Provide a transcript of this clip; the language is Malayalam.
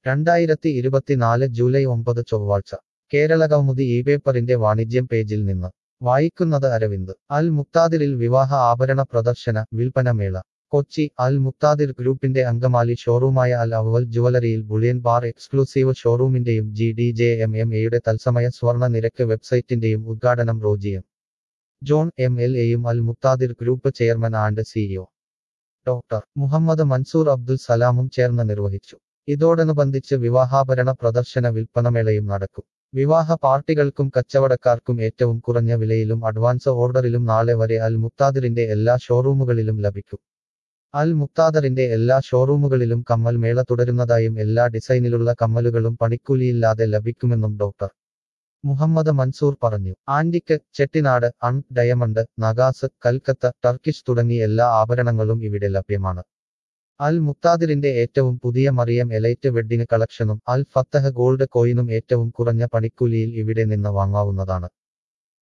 രണ്ടായിരത്തി ഇരുപത്തിനാല് ജൂലൈ ഒമ്പത് ചൊവ്വാഴ്ച കേരളകൗമുദി ഈ പേപ്പറിന്റെ വാണിജ്യം പേജിൽ നിന്ന് വായിക്കുന്നത് അരവിന്ദ് അൽ മുക്താദിറിൽ വിവാഹ ആഭരണ പ്രദർശന വിൽപ്പനമേള കൊച്ചി അൽ മുക്താദിർ ഗ്രൂപ്പിന്റെ അങ്കമാലി ഷോറൂമായ അൽ അവൽ ജുവലറിയിൽ ബുളിയൻ ബാർ എക്സ്ക്ലൂസീവ് ഷോറൂമിന്റെയും G D J M M എയുടെ തത്സമയ സ്വർണ്ണ നിരക്ക് വെബ്സൈറ്റിന്റെയും ഉദ്ഘാടനം റോജിയം ജോൺ എം എൽ എയും Al Muqtadir group chairman and CEO doctor Muhammad Mansoor Abdul സലാമും ചേർന്ന് നിർവഹിച്ചു ഇതോടനുബന്ധിച്ച് വിവാഹാഭരണ പ്രദർശന വിൽപ്പനമേളയും നടക്കും വിവാഹ പാർട്ടികൾക്കും കച്ചവടക്കാർക്കും ഏറ്റവും കുറഞ്ഞ വിലയിലും അഡ്വാൻസ് ഓർഡറിലും നാളെ വരെ അൽ മുക്താദിറിന്റെ എല്ലാ ഷോറൂമുകളിലും ലഭിക്കും അൽ മുക്താദറിന്റെ എല്ലാ ഷോറൂമുകളിലും കമ്മൽ മേള തുടരുന്നതായും എല്ലാ ഡിസൈനിലുള്ള കമ്മലുകളും പണിക്കൂലിയില്ലാതെ ലഭിക്കുമെന്നും ഡോക്ടർ മുഹമ്മദ് മൻസൂർ പറഞ്ഞു ആന്റിക്ക് ചെട്ടിനാട് അൺ ഡയമണ്ട് നഗാസ് കൽക്കത്ത ടർക്കിഷ് തുടങ്ങി എല്ലാ ആഭരണങ്ങളും ഇവിടെ ലഭ്യമാണ് അൽ മുക്താദിറിന്റെ ഏറ്റവും പുതിയ മറിയം എലൈറ്റ് വെഡ്ഡിംഗ് കളക്ഷനും അൽ ഫത്തഹ് ഗോൾഡ് കോയിനും ഏറ്റവും കുറഞ്ഞ പണിക്കൂലിയിൽ ഇവിടെ നിന്ന് വാങ്ങാവുന്നതാണ്